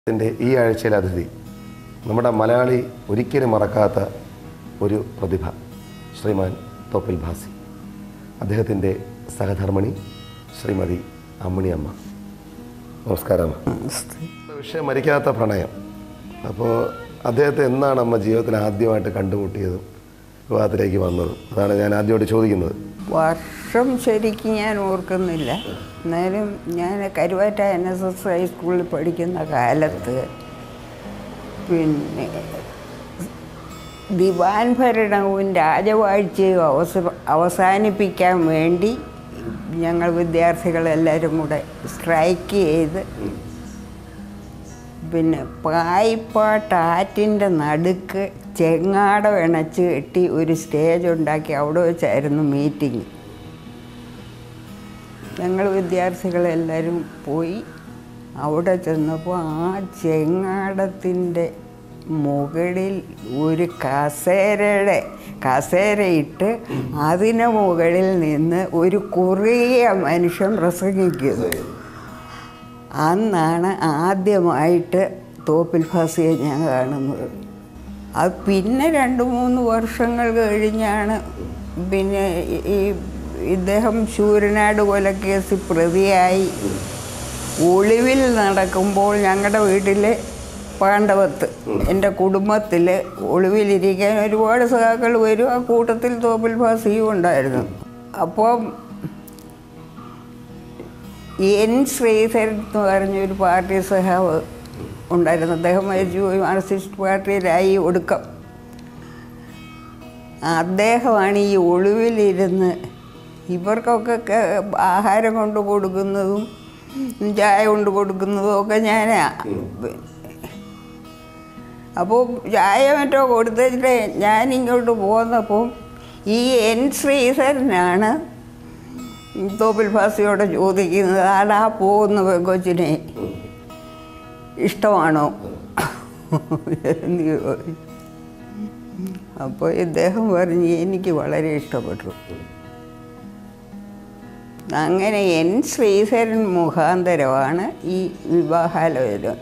ത്തിൻ്റെ ഈ ആഴ്ചയിലെ അതിഥി നമ്മുടെ മലയാളി ഒരിക്കലും മറക്കാത്ത ഒരു പ്രതിഭ ശ്രീമാൻ തോപ്പിൽ ഭാസി അദ്ദേഹത്തിൻ്റെ സഹധർമ്മിണി ശ്രീമതി അമ്മിണി അമ്മ നമസ്കാരം അമ്മ. വിഷയം മരിക്കാത്ത പ്രണയം അപ്പോൾ അദ്ദേഹത്തെ എന്നാണ് അമ്മ ജീവിതത്തിൽ ആദ്യമായിട്ട് കണ്ടുമുട്ടിയതും വിവാഹത്തിലേക്ക് വന്നതും അതാണ് ഞാൻ ആദ്യമായിട്ട് ചോദിക്കുന്നത് വർഷം ശരിക്കും ഞാൻ ഓർക്കുന്നില്ല എന്നാലും ഞാൻ കരുവാറ്റ എൻ എസ് എസ് ഹൈസ്കൂളിൽ പഠിക്കുന്ന കാലത്ത് പിന്നെ ദിവാൻ ഭരണവും രാജവാഴ്ചയും അവസ അവസാനിപ്പിക്കാൻ വേണ്ടി ഞങ്ങൾ വിദ്യാർത്ഥികളെല്ലാവരും കൂടെ സ്ട്രൈക്ക് ചെയ്ത് പിന്നെ പായിപ്പാട്ട് ആറ്റിൻ്റെ നടുക്ക് ചെങ്ങാടം ഇണച്ച് കെട്ടി ഒരു സ്റ്റേജ് ഉണ്ടാക്കി അവിടെ വെച്ചായിരുന്നു മീറ്റിംഗ് ഞങ്ങൾ വിദ്യാർത്ഥികളെല്ലാവരും പോയി അവിടെ ചെന്നപ്പോൾ ആ ചെങ്ങാടത്തിൻ്റെ മുകളിൽ ഒരു കസേരയുടെ കസേരയിട്ട് അതിന് മുകളിൽ നിന്ന് ഒരു കുറിയ മനുഷ്യൻ പ്രസംഗിക്കുന്നു അന്നാണ് ആദ്യമായിട്ട് തോപ്പിൽ ഫാസിയെ ഞാൻ കാണുന്നത് അത് പിന്നെ രണ്ട് മൂന്ന് വർഷങ്ങൾ കഴിഞ്ഞാണ് പിന്നെ ഈ- ഈ ഇദ്ദേഹം ശൂരനാട് കൊലക്കേസ് പ്രതിയായി ഒളിവിൽ നടക്കുമ്പോൾ ഞങ്ങളുടെ വീട്ടിലെ പാണ്ഡവത്ത് എൻ്റെ കുടുംബത്തിൽ ഒളിവിലിരിക്കാൻ ഒരുപാട് സഹാക്കൾ വരും ആ കൂട്ടത്തിൽ തോപ്പിൽ ഫാസിയും ഉണ്ടായിരുന്നു അപ്പോൾ എൻ ശ്രീധരൻ എന്ന് പറഞ്ഞൊരു പാർട്ടി സഹാവ് ഉണ്ടായിരുന്നു അദ്ദേഹം മരിച്ചു പോയി മാർക്സിസ്റ്റ് പാർട്ടിയിലായി ഒടുക്കം അദ്ദേഹമാണ് ഈ ഒളിവിലിരുന്ന് ഇവർക്കൊക്കെ ക- ആഹാരം കൊണ്ട് കൊടുക്കുന്നതും ചായ കൊണ്ട് കൊടുക്കുന്നതും ഒക്കെ ഞാനാ അപ്പോൾ ചായ മറ്റോ കൊടുത്തിട്ട് ഞാൻ ഇങ്ങോട്ട് പോന്നപ്പോൾ ഈ എൻ ശ്രീധരനാണ് തോപ്പിൽ ഫാസിയോട് ചോദിക്കുന്നത് ആടാ പോകുന്ന പെങ്കൊച്ചിനെ ഇഷ്ടമാണോ എന്ന് ചോദിച്ചു അപ്പോൾ ഇദ്ദേഹം പറഞ്ഞു എനിക്ക് വളരെ ഇഷ്ടപ്പെട്ടു അങ്ങനെ എൻ ശ്രീധരൻ മുഖാന്തരമാണ് ഈ വിവാഹാലോചന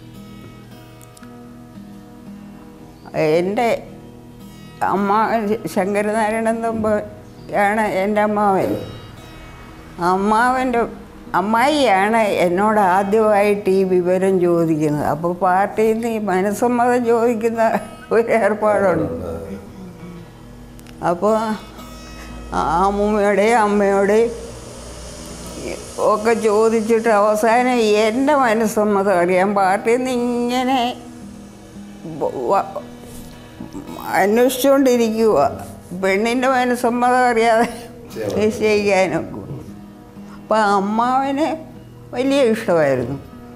എൻ്റെ അമ്മ ശങ്കരനാരായണൻ തമ്പാണ് എൻ്റെ അമ്മാവൻ അമ്മാവൻ്റെ അമ്മായിയാണ് എന്നോട് ആദ്യമായിട്ട് ഈ വിവരം ചോദിക്കുന്നത് അപ്പോൾ പാർട്ടിയിൽ നിന്ന് ഈ മനസ്സമ്മതം ചോദിക്കുന്ന ഒരു ഏർപ്പാടുണ്ട് അപ്പോൾ അമ്മൂമ്മയുടെയും അമ്മയോടെയും ഒക്കെ ചോദിച്ചിട്ട് അവസാനം എൻ്റെ മനസ്സമ്മതം അറിയാം പാർട്ടിയിൽ നിന്ന് ഇങ്ങനെ വ- വ- അന്വേഷിച്ചുകൊണ്ടിരിക്കുക പെണ്ണിൻ്റെ മനസ്സമ്മതം അറിയാതെ നിശ്ചയിക്കാനൊക്കെ അപ്പം അമ്മാവന് വലിയ ഇഷ്ടമായിരുന്നു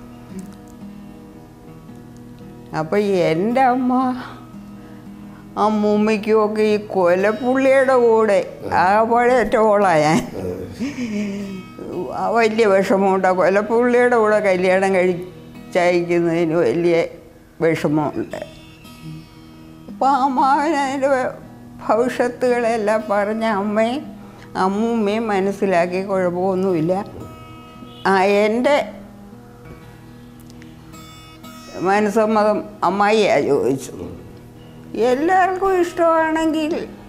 അപ്പം എൻ്റെ അമ്മ അമ്മൂമ്മയ്ക്കും ഒക്കെ ഈ കൊലപ്പുള്ളിയുടെ കൂടെ ആ പഴയറ്റ ഓളാ ഞാൻ ആ വലിയ വിഷമമുണ്ട് ആ കൊലപ്പുള്ളിയുടെ കൂടെ കല്യാണം കഴിച്ചയക്കുന്നതിന് വലിയ വിഷമമുണ്ട് അപ്പോൾ അമ്മാവൻ അതിൻ്റെ ഭവിഷ്യത്തുകളെല്ലാം പറഞ്ഞ അമ്മയും അമ്മൂമ്മയും മനസ്സിലാക്കി കുഴപ്പമൊന്നുമില്ല ആ എൻ്റെ മനസ്സമ്മതം അമ്മായിയാ ചോദിച്ചു എല്ലാവർക്കും ഇഷ്ടമാണെങ്കിൽ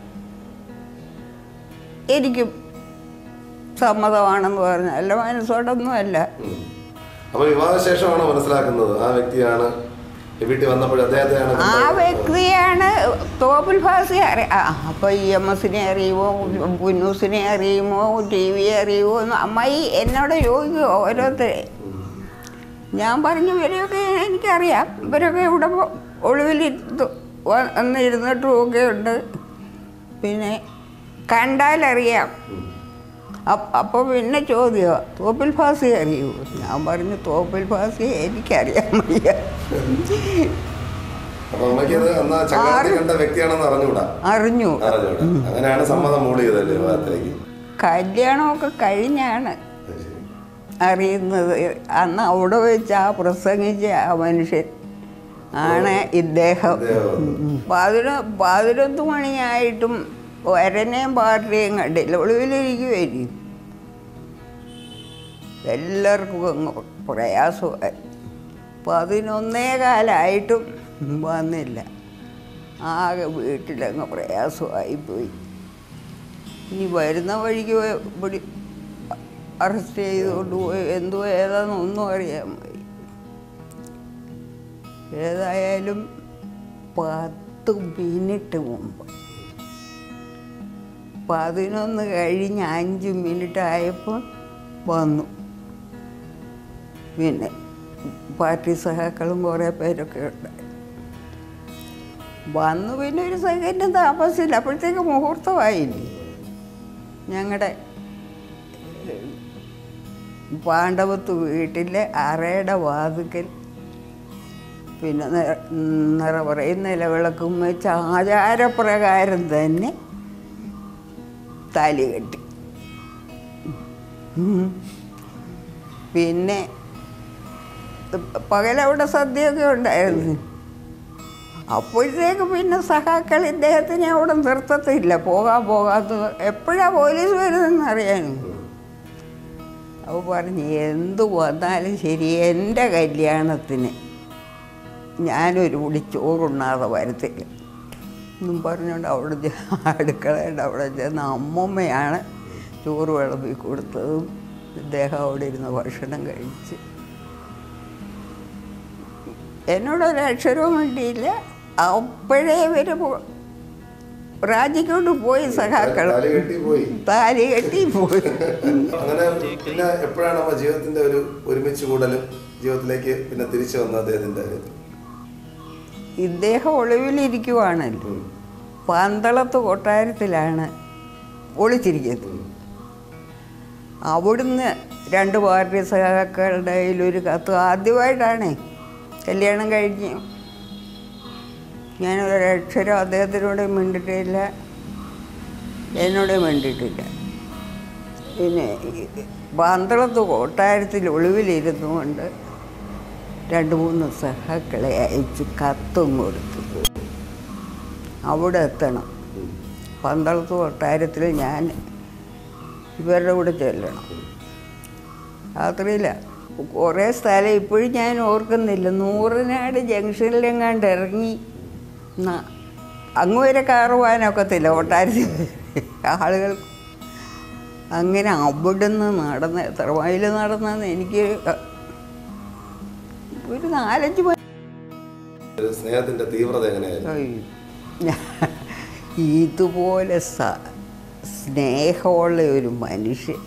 എനിക്കും സമ്മതമാണെന്ന് പറഞ്ഞു അല്ല മനസ്സോടൊന്നുമല്ല അപ്പോൾ വിവാഹശേഷമാണ് മനസ്സിലാക്കുന്നത് ആ വ്യക്തിയാണ് ഈ വീട്ടിൽ വന്നപ്പോൾ അദ്ദേഹത്തെയാണ് ആ കണ്ടത്. വ്യക്തിയാണ് തോപ്പിൽ ഫാസി അറിയ ആ അപ്പോൾ ഇ എം എസിനെ അറിയുമോ പുന്നൂസിനെ അറിയുമോ ടി വി അറിയുമോ എന്ന് അമ്മായി എന്നോട് ചോദിക്കുമോ ഓരോരുത്തരെ ഞാൻ പറഞ്ഞു ഇവരെയൊക്കെ എനിക്കറിയാം ഇവരൊക്കെ ഇവിടെ പോ- ഒളിവിലിരുന്നു വന്നിരുന്നിട്ടും ഒക്കെ ഉണ്ട് പിന്നെ കണ്ടാലറിയാം അപ്പോൾ പിന്നെ ചോദ്യമാണ് തോപ്പിൽ ഫാസി അറിയുമോ ഞാൻ പറഞ്ഞു തോപ്പിൽ ഫാസി എനിക്കറിയാൻ വയ്യ അപ്പൊ അമ്മയ്ക്ക് അത് അന്ന് ആ ചങ്ങാതി കണ്ട വ്യക്തിയാണെന്ന് അറിഞ്ഞുകൂടാ അറിഞ്ഞു അറിഞ്ഞൂടാ അങ്ങനെയാണ് സമ്മതം മൂളിയതല്ലേ വിവാഹത്തിലേക്ക് കല്യാണമൊക്കെ കഴിഞ്ഞാണ് അറിയുന്നത് അന്ന് അവിടെ വെച്ച് ആ പ്രസംഗിച്ച ആ മനുഷ്യൻ ആണ് ഇദ്ദേഹം ഇദ്ദേഹം. പതിന പതിനൊന്ന് മണിയായിട്ടും വരനെയും പാർട്ടിയും കണ്ടില്ല ഒളിവിലിരിക്കുമായിരിക്കും എല്ലാവർക്കും അങ്ങ് പ്രയാസമായി പതിനൊന്നേ കാലമായിട്ടും വന്നില്ല ആകെ വീട്ടിലങ്ങ് പ്രയാസമായിപ്പോയി ഇനി വരുന്ന വഴിക്ക് ഇവിടെ അറസ്റ്റ് ചെയ്തുകൊണ്ട് പോയി എന്തോ ഏതാണെന്നൊന്നും അറിയാൻ പോയി ഏതായാലും പത്ത് മിനിറ്റ് മുമ്പ് പതിനൊന്ന് കഴിഞ്ഞ് അഞ്ച് മിനിറ്റ് ആയപ്പോൾ വന്നു പിന്നെ പാർട്ടി സഹാക്കളും കുറേ പേരൊക്കെ ഉണ്ട് വന്നു പിന്നെ ഒരു സെക്കൻഡ് താമസിച്ചില്ല അപ്പോഴത്തേക്ക് മുഹൂർത്തമായില്ലേ ഞങ്ങളുടെ പാണ്ഡവത്ത് വീട്ടിലെ അറയുടെ വാതുക്കൽ പിന്നെ നി- നിറപറയും നിലവിളക്കും വെച്ച് ആചാരപ്രകാരം തന്നെ താലി കെട്ടി ഉം. പിന്നെ പകലവിടെ സദ്യയൊക്കെ ഉണ്ടായിരുന്നു അപ്പോഴത്തേക്ക് പിന്നെ സഹാക്കൾ ഇദ്ദേഹത്തിനെ അവിടെ നിർത്തത്തില്ല പോകാൻ പോകാത്ത എപ്പോഴാ പോലീസ് വരുന്നതെന്ന് അറിയാനും അവ പറഞ്ഞു എന്ത് വന്നാലും ശരി എൻ്റെ കല്യാണത്തിന് ഞാനൊരു കുടി ചോറുണ്ണാതെ വരത്തില്ല എന്നും പറഞ്ഞുകൊണ്ട് അവിടെ ചെ- അടുക്കളയുടെ അവിടെ ചെന്ന് അമ്മമ്മയാണ് ചോറ് വിളമ്പി കൊടുത്തതും ഇദ്ദേഹം അവിടെ ഇരുന്ന് ഭക്ഷണം കഴിച്ച് എന്നോടൊരു അക്ഷരവും വേണ്ടിയില്ല അപ്പോഴേ ഇവർ രാജിക്കൊണ്ട് പോയി സഖാക്കൾ താലി കെട്ടി പോയി താലി കെട്ടി പോയി അങ്ങനെ പിന്നെ എപ്പോഴാണ് അമ്മ ജീവിതത്തിന്റെ ഒരു ഒരുമിച്ച് കൂടലും ജീവിതത്തിലേക്ക് പിന്നെ തിരിച്ചു വന്ന അദ്ദേഹത്തിന്റെ ഇദ്ദേഹം ഒളിവിലിരിക്കുവാണല്ലോ പന്തളത്ത് കൊട്ടാരത്തിലാണ് ഒളിച്ചിരിക്കുന്നത് അവിടുന്ന് രണ്ട് പാർട്ടി സഹാക്കളുടെ കയ്യിലൊരു കത്ത് ആദ്യമായിട്ടാണ് കല്യാണം കഴിഞ്ഞ് ഞാനൊരക്ഷരം അദ്ദേഹത്തിനോട് മിണ്ടിട്ടില്ല എന്നോട് മിണ്ടിട്ടില്ല പിന്നെ ഈ പന്തളത്ത് കൊട്ടാരത്തിൽ ഒളിവിലിരുന്നു കൊണ്ട് രണ്ട് മൂന്ന് സഹാക്കളെ അയച്ച് കത്തും കൊടുത്തു അവിടെ എത്തണം പന്തളത്ത് കൊട്ടാരത്തിൽ ഞാൻ ഇവരുടെ കൂടെ ചെല്ലണം രാത്രിയില്ല കുറേ സ്ഥലം ഇപ്പോഴും ഞാൻ ഓർക്കുന്നില്ല നൂറിനാട് ജംഗ്ഷനിലെങ്ങാണ്ട് ഇറങ്ങി ന- അങ്ങ് വരെ കയറുവാനൊക്കത്തില്ല കൊട്ടാരത്തിൽ ആളുകൾ അങ്ങനെ അവിടുന്ന് നടന്ന് എത്ര മൈൽ നടന്നെന്ന് എനിക്ക് ഒരു നാലഞ്ച് മൈൽ ഒരു സ്നേഹത്തിന്റെ തീവ്രത എങ്ങനെയായിരുന്നു അയ്യോ. ഞാ- ഇതുപോലെ സ- സ്നേഹമുള്ള ഒരു മനുഷ്യൻ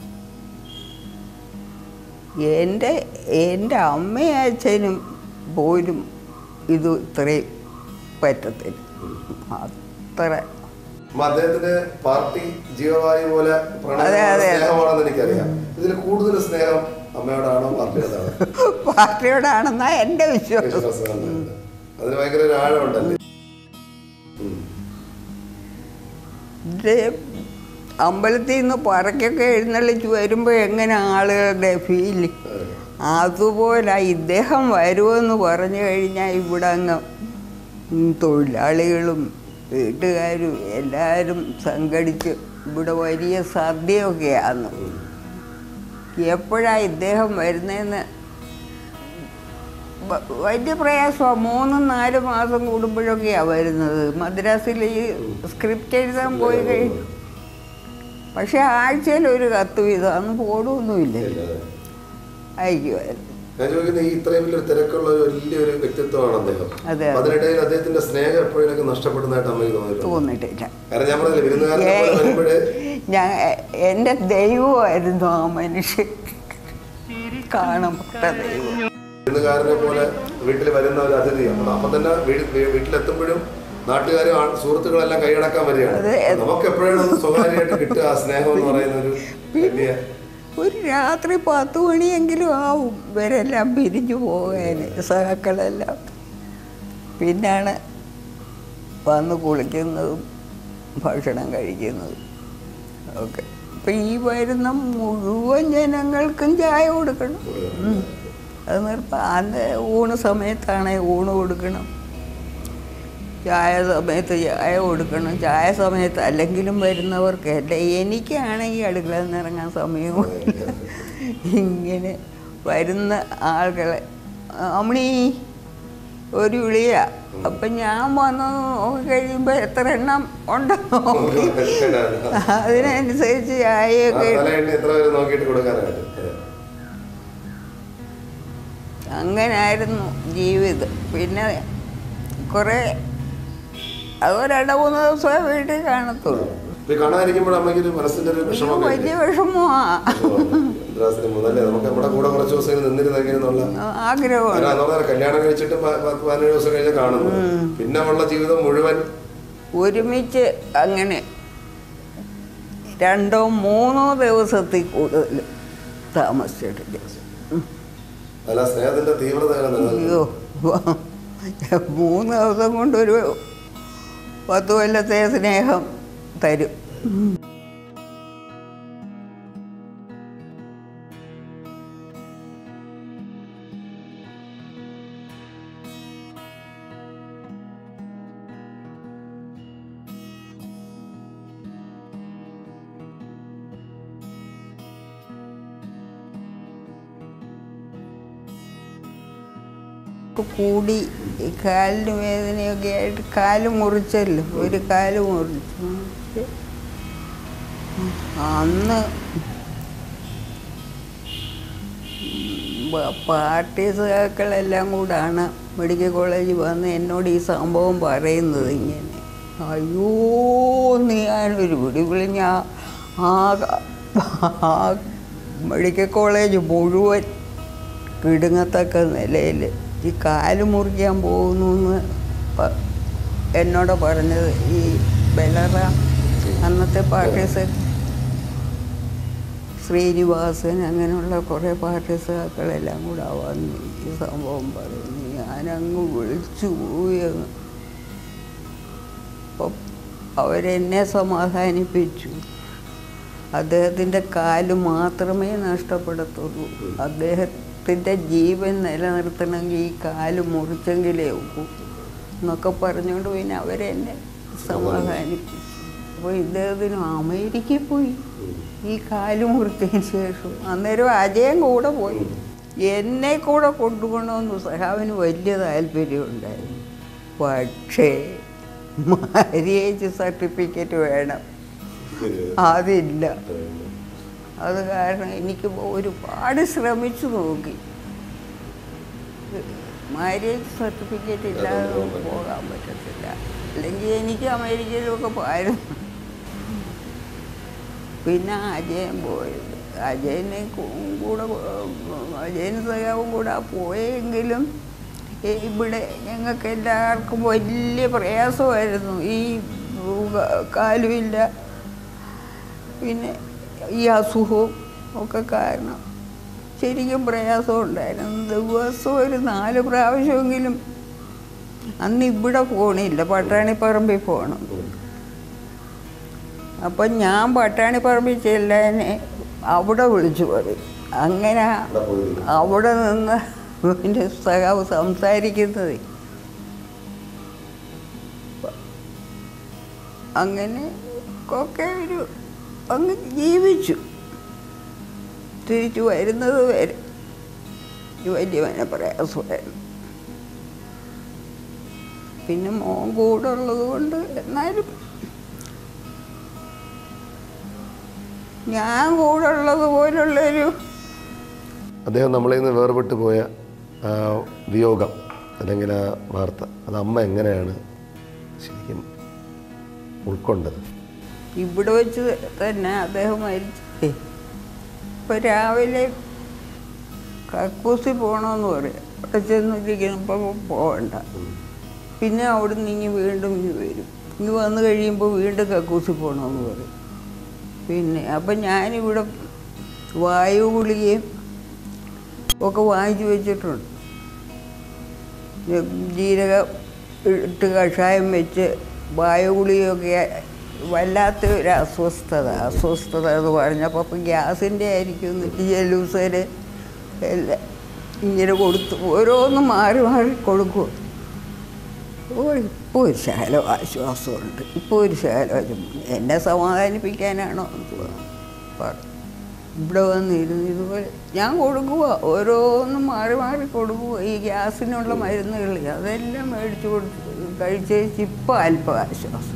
എൻ്റെ എൻ്റെ അമ്മയും അച്ഛനും പോലും ഇത് ഇത്രയും പറ്റത്തില്ല അത്ര അമ്മ അദ്ദേഹത്തിന് പാർട്ടി ജീവവായു പോലെ പ്രണയം അതെ, അതെ, അതെ. സ്നേഹമാണെന്ന് എനിക്കറിയാം ഇതിൽ കൂടുതൽ സ്നേഹം അമ്മയോടാണോ പാർട്ടിയോടാണോ പാർട്ടിയോടാണെന്നാ എൻ്റെ വിശ്വാസം വിശ്വാസമുണ്ട്. അതിന് ഭയങ്കര ഒരു ആഴമുണ്ടല്ലേ ഉം. ഇത് അമ്പലത്തിൽ നിന്ന് പറക്കൊക്കെ എഴുന്നള്ളിച്ച് വരുമ്പോൾ എങ്ങനെ ആളുകളുടെ ഫീല് അതെ. അതുപോലെ ഇദ്ദേഹം വരുമെന്ന് പറഞ്ഞു കഴിഞ്ഞാൽ ഇവിടെ അങ്ങ് ഉം തൊഴിലാളികളും വീട്ടുകാരും എല്ലാവരും സംഘടിച്ച് ഇവിടെ വലിയ സദ്യയൊക്കെയാണ് എപ്പോഴാണ് ഇദ്ദേഹം വരുന്നതെന്ന് വ- വലിയ പ്രയാസമാണ് മൂന്നും നാല് മാസം കൂടുമ്പോഴൊക്കെയാണ് വരുന്നത് മദ്രാസിൽ ഈ സ്ക്രിപ്റ്റ് എഴുതാൻ പോയി കഴിഞ്ഞു പക്ഷെ ആഴ്ചയിൽ ഒരു കത്ത് വീതം അന്ന് പോടുമൊന്നുമില്ല ഇല്ല, അതെ. അയക്കുമായിരുന്നു ഞാൻ ചോദിക്കുന്നത് ഈ ഇത്രയും വലിയൊരു തിരക്കുള്ള ഒരു വലിയൊരു വ്യക്തിത്വമാണ് അദ്ദേഹം അതെ, അപ്പൊ അതിനിടയിൽ അദ്ദേഹത്തിന്റെ സ്നേഹം എപ്പോഴേക്കും നഷ്ടപ്പെടുന്നതായിട്ട് അമ്മയ്ക്ക് തോന്നിയിട്ടുണ്ട് തോന്നിട്ടില്ല കാരണം ഞാൻ പറഞ്ഞില്ല വിരുന്നുകാരനെ പോലെ വരുമ്പോഴേ ഞാൻ എൻ്റെ ദൈവമായിരുന്നു ആ മനുഷ്യൻ കാണപ്പെട്ട ദൈവം വിരുന്നുകാരനെ പോലെ വീട്ടിൽ വരുന്ന ഒരു അതിഥി അപ്പൊ അപ്പൊ തന്നെ വീ- വീ- വീട്ടിലെത്തുമ്പോഴും നാട്ടുകാരും ആ- സുഹൃത്തുക്കളെല്ലാം കൈയടക്കാൻ വരികയാണ് അതെ. നമുക്ക് എപ്പോഴാണ് ഒന്ന് സ്വകാര്യമായിട്ട് കിട്ടുക ആ സ്നേഹം എന്ന് പറയുന്ന ഒരു വലിയ ഒരു രാത്രി പത്ത് മണിയെങ്കിലും ആവും ഇവരെല്ലാം പിരിഞ്ഞു പോകാൻ സഹക്കളെല്ലാം പിന്നാണ് വന്ന് കുളിക്കുന്നതും ഭക്ഷണം കഴിക്കുന്നതും ഒക്കെ അപ്പം ഈ വരുന്ന മുഴുവൻ ജനങ്ങൾക്കും ചായ കൊടുക്കണം ഉം. അത് നിർപ്പ അന്ന് ഊണ് സമയത്താണെ ഊണ് കൊടുക്കണം ചായ സമയത്ത് ചായ കൊടുക്കണം ചായ സമയത്ത് അല്ലെങ്കിലും വരുന്നവർക്ക് അല്ല എനിക്കാണെങ്കിൽ അടുക്കളയിൽ നിന്ന് ഇറങ്ങാൻ സമയവും ഇങ്ങനെ വരുന്ന ആളുകളെ അമ്മണി ഒരു വിളിയാ അപ്പം ഞാൻ വന്ന് നോക്കി കഴിയുമ്പോൾ എത്ര എണ്ണം ഉണ്ടെന്ന് നോക്കി അതിനനുസരിച്ച് ചായയൊക്കെ ഇട്ട് തലയെണ്ണ എത്ര പേര് നോക്കിയിട്ട് കൊടുക്കാനായിട്ട് അങ്ങനായിരുന്നു ജീവിതം പിന്നെ കുറേ അത് ഒരു രണ്ട് മൂന്ന് ദിവസമേ വീട്ടിൽ കാണത്തുള്ളൂ ഇത് കാണാതിരിക്കുമ്പോൾ അമ്മയ്ക്ക് ഒരു മനസ്സിന്റെ ഒരു ഇത് വിഷമം വലിയ വിഷമമാ ഇന്ദ്രാസിന് മുതലേ നമുക്ക് നമ്മുടെ കൂടെ കുറച്ച് ദിവസം നിന്നിരുന്നെങ്കിൽ എന്നുള്ള ആഗ്രഹമുണ്ട് അല്ല, എന്ന് പറഞ്ഞാൽ കല്യാണം കഴിച്ചിട്ട് പ- പത്ത് പതിനേഴ് ദിവസം കഴിഞ്ഞ് കാണുന്നു പിന്നെ ഉള്ള ജീവിതം മുഴുവൻ ഒരുമിച്ച് അങ്ങനെ രണ്ടോ മൂന്നോ ദിവസത്തിൽ കൂടുതൽ താമസിച്ചിട്ടില്ല അല്ല സ്നേഹത്തിന്റെ തീവ്രത അങ്ങനെ നിലനിൽക്കുന്നു. അയ്യോ മൂന്ന് ദിവസം കൊണ്ടൊരു പത്ത് കൊല്ലത്തെ സ്നേഹം തരും കൂടി ഈ കാലിന് വേദനയൊക്കെ ആയിട്ട് കാല് മുറിച്ചല്ലോ ഒരു കാല് മുറിച്ചു അന്ന് ബ- പാർട്ടി സഹാക്കളെല്ലാം കൂടാണ് മെഡിക്കൽ കോളേജിൽ വന്ന് എന്നോട് ഈ സംഭവം പറയുന്നത് ഇങ്ങനെ അയ്യോ നീ ഞാനൊരു പിടിവിളി ഞാൻ ആ ആ മെഡിക്കൽ കോളേജ് മുഴുവൻ കിടുങ്ങത്തക്ക നിലയിൽ ഈ കാല് മുറിക്കാൻ പോകുന്നു എന്ന് പ- എന്നോട് പറഞ്ഞത് ഈ ബലറാം അന്നത്തെ പാർട്ടി സെക്രട്ടറി ശ്രീനിവാസൻ അങ്ങനെയുള്ള കുറേ പാർട്ടി സഹാക്കളെല്ലാം കൂടെ വന്ന് ഈ സംഭവം പറയുന്നു ഞാനങ്ങ് വിളിച്ചു പോയി അങ്ങ് അപ്പം അവരെന്നെ സമാധാനിപ്പിച്ചു അദ്ദേഹത്തിൻ്റെ കാല് മാത്രമേ നഷ്ടപ്പെടത്തുള്ളൂ അദ്ദേഹത്തിൻ്റെ ജീവൻ നിലനിർത്തണമെങ്കിൽ ഈ കാല് മുറിച്ചെങ്കിലേ ഒക്കൂ എന്നൊക്കെ പറഞ്ഞുകൊണ്ട് പിന്നെ അവരെന്നെ സമാധാനിപ്പിച്ചു അപ്പോൾ ഇദ്ദേഹത്തിന് അമേരിക്കയിൽ പോയി ഈ കാല് മുറിച്ചതിന് ശേഷം അന്നേരം അജയൻ കൂടെ പോയി എന്നെ കൂടെ കൊണ്ടുപോകണമെന്ന് സഹാവിന് വലിയ താല്പര്യമുണ്ടായിരുന്നു പക്ഷേ മാരേജ് സർട്ടിഫിക്കറ്റ് വേണം അതില്ല അത് കാരണം എനിക്ക് ഒരുപാട് ശ്രമിച്ചു നോക്കി മാരേജ് സർട്ടിഫിക്കറ്റ് ഇല്ലാതെ നമുക്ക് പോകാൻ പറ്റത്തില്ല അല്ലെങ്കിൽ എനിക്ക് അമേരിക്കയിലൊക്കെ പോയിരുന്നു പിന്നെ അജയൻ പോയത് അജയനെ കൂ- കൂടെ അജയന് സഖാവും കൂടെ പോയെങ്കിലും ഈ ഇവിടെ ഞങ്ങൾക്ക് എല്ലാവർക്കും വലിയ പ്രയാസമായിരുന്നു ഈ ക- കാലുമില്ല പിന്നെ ഈ അസുഖവും ഒക്കെ കാരണം ശരിക്കും പ്രയാസം ഉണ്ടായിരുന്നു ദിവസം ഒരു നാല് പ്രാവശ്യമെങ്കിലും അന്ന് ഇവിടെ പോണില്ല പട്ടാണിപ്പറമ്പിൽ പോകണം അപ്പം ഞാൻ പട്ടാണിപ്പറമ്പിൽ ചെല്ലാനെ അവിടെ വിളിച്ചു പറയും അങ്ങനെ അവിടെ പോയിരുന്നു. അവിടെ നിന്ന് എൻ്റെ സഖാവ് സംസാരിക്കുന്നത് അങ്ങനെ ഒക്കെ ഒരു അങ്ങ് ജീവിച്ചു തിരിച്ചു വരുന്നത് വരെ ഈ വലിയ മന പ്രയാസമായിരുന്നു പിന്നെ മോൻ കൂടെ ഉള്ളത് കൊണ്ട് എന്നാലും ഞാൻ കൂടെ ഉള്ളത് പോലുള്ളൊരു അദ്ദേഹം നമ്മളിൽ നിന്ന് വേർപെട്ട് പോയ ആ വിയോഗം അല്ലെങ്കിൽ ആ വാർത്ത അത് അമ്മ എങ്ങനെയാണ് ശരിക്കും ഉൾക്കൊണ്ടത് ഇവിടെ വെച്ച് തന്നെ അദ്ദേഹം മരിച്ചേ ഇപ്പം രാവിലെ കക്കൂസി പോകണമെന്ന് പറയാം അവിടെ ചെന്നിരിക്കുമ്പോൾ പോകണ്ട പിന്നെ അവിടെ നിന്ന് ഇനി വീണ്ടും ഇനി വരും ഇനി വന്നു കഴിയുമ്പോൾ വീണ്ടും കക്കൂസി പോകണമെന്ന് പറയും പിന്നെ അപ്പം ഞാനിവിടെ വായു ഗുളികയും ഒക്കെ വാങ്ങിച്ചു വെച്ചിട്ടുണ്ട് ജീരകം ഇട്ട് കഷായം വെച്ച് വായു ഗുളികയൊക്കെ വല്ലാത്ത ഒരു അസ്വസ്ഥത അസ്വസ്ഥത എന്ന് പറഞ്ഞപ്പോൾ അപ്പം ഗ്യാസിൻ്റെ ആയിരിക്കും എന്നിട്ട് ജലൂസര് എല്ലാം ഇങ്ങനെ കൊടുത്തു ഓരോന്നും മാറി മാറി കൊടുക്കും ഓ ഇപ്പോൾ ഒരു ശകലം ആശ്വാസമുണ്ട് ഇപ്പോൾ ഒരു ശകലം എന്നെ സമാധാനിപ്പിക്കാനാണോ എന്ന് തോന്നുന്നു പറഞ്ഞു ഇവിടെ വന്നിരുന്നു ഇതുപോലെ ഞാൻ കൊടുക്കുക ഓരോന്നും മാറി മാറി കൊടുക്കുക ഈ ഗ്യാസിനുള്ള മരുന്നുകൾ അതെല്ലാം മേടിച്ചു കൊടുത്ത് കഴിച്ചേച്ച് ഇപ്പം അല്പം ആശ്വാസം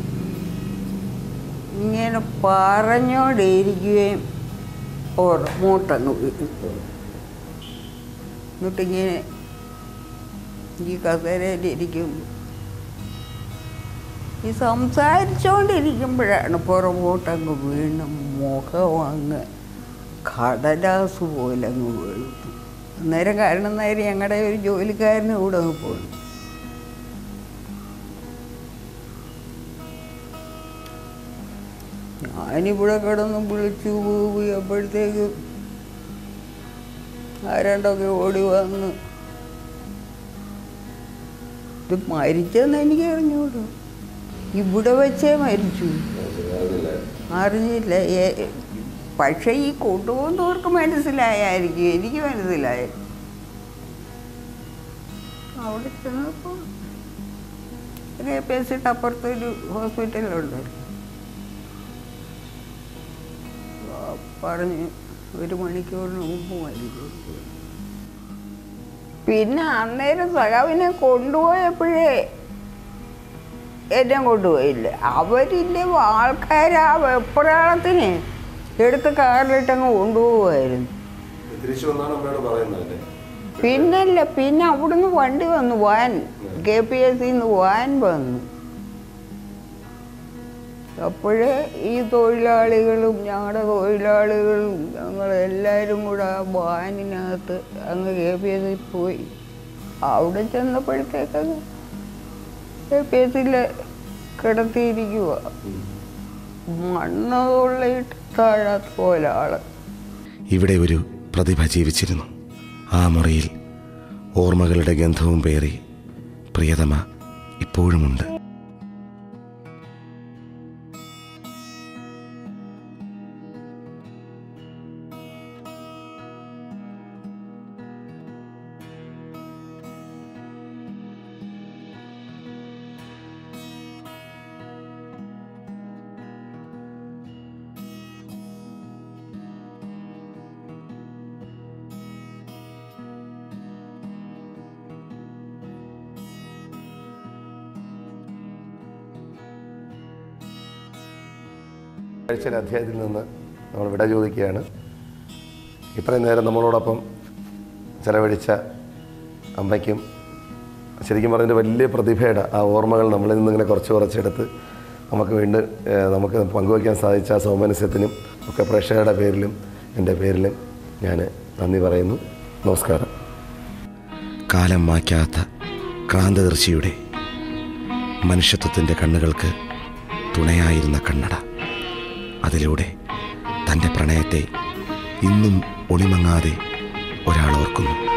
ഇങ്ങനെ പറഞ്ഞോണ്ടിരിക്കുകയും ഓർ മൂട്ടങ്ങ് വീഴും എന്നിട്ടിങ്ങനെ ഈ കസേരയിലിരിക്കുമ്പോൾ ഈ സംസാരിച്ചുകൊണ്ടിരിക്കുമ്പോഴാണ് പുറകോട്ടങ്ങ് വീണ് മുഖം അങ്ങ് കടലാസ് പോലെ അങ്ങ് വീഴുന്നു അന്നേരം കാരണം നേരം ഞങ്ങളുടെ ഒരു ജോലിക്കാരന് കൂടെ അങ്ങ് പോയി ഞാനിവിടെ കിടന്ന് വിളിച്ചു പോയി അപ്പോഴത്തേക്ക് ആരാണ്ടൊക്കെ ഓടി വന്ന് ഇത് മരിച്ചെന്ന് എനിക്ക് അറിഞ്ഞൂടൂ ഇവിടെ വെച്ചേ മരിച്ചു അറിഞ്ഞില്ല ഏ- പക്ഷേ ഈ കൊണ്ടുപോകുന്നവർക്ക് മനസ്സിലായായിരിക്കും എനിക്ക് മനസ്സിലായി അവിടെ ചെന്നപ്പോൾ കെ പി എസ് സിയുടെ അപ്പുറത്തൊരു ഹോസ്പിറ്റലുണ്ട് ആ, പറഞ്ഞ് ഒരു മണിക്കൂറിന് മുമ്പ് മരിക്കും പിന്നെ അന്നേരം സഖാവിനെ കൊണ്ടുപോയപ്പോഴേ എന്നെ കൊണ്ടുപോയില്ല അവരിൻ്റെ ആൾക്കാർ ആ വെപ്രാളത്തിന് എടുത്ത് കാറിലിട്ടങ്ങ് കൊണ്ടുപോകുമായിരുന്നു തിരിച്ചു വന്നാണ് അമ്മയോട് പറയുന്നത് പിന്നല്ല പിന്നെ അവിടുന്ന് വണ്ടി വന്നു വാൻ കെ പി എസ് സിന്ന് വാൻ വന്നു അപ്പോഴേ ഈ തൊഴിലാളികളും ഞങ്ങളുടെ തൊഴിലാളികളും ഞങ്ങളെല്ലാവരും കൂടെ ആ വാനിനകത്ത് അങ്ങ് കെ പി എസ് സി പോയി അവിടെ ചെന്നപ്പോഴത്തേക്കത് കെ പി എസ് സിയിൽ കിടത്തിയിരിക്കുക മണ്ണ് കൊള്ളയിട്ട് താഴാത്ത പോലെ ആള് ഇവിടെ ഒരു പ്രതിഭ ജീവിച്ചിരുന്നു ആ മുറിയിൽ ഓർമ്മകളുടെ ഗന്ധവും പേറി പ്രിയതമ ഇപ്പോഴുമുണ്ട് ആഴ്ചയിലെ അധ്യായത്തിൽ നിന്ന് നമ്മൾ വിട ചോദിക്കുകയാണ് ഇത്രയും നേരം നമ്മളോടൊപ്പം ചെലവഴിച്ച അമ്മയ്ക്കും ശരിക്കും പറഞ്ഞാൽ വലിയ പ്രതിഭയുടെ ആ ഓർമ്മകൾ നമ്മളിൽ നിന്നിങ്ങനെ കുറച്ച് കുറച്ചെടുത്ത് നമുക്ക് വീണ്ടും ഏഹ്, നമുക്ക് പങ്കുവയ്ക്കാൻ സാധിച്ച ആ സൗമനസ്യത്തിനും ഒക്കെ പ്രേക്ഷകരുടെ പേരിലും എൻ്റെ പേരിലും ഞാൻ നന്ദി പറയുന്നു നമസ്കാരം കാലം മായ്ക്കാത്ത ക്രാന്തദർശിയുടെ മനുഷ്യത്വത്തിൻ്റെ കണ്ണുകൾക്ക് തുണയായിരുന്ന കണ്ണട അതിലൂടെ തൻ്റെ പ്രണയത്തെ ഇന്നും ഒളിമങ്ങാതെ ഒരാൾ ഓർക്കുന്നു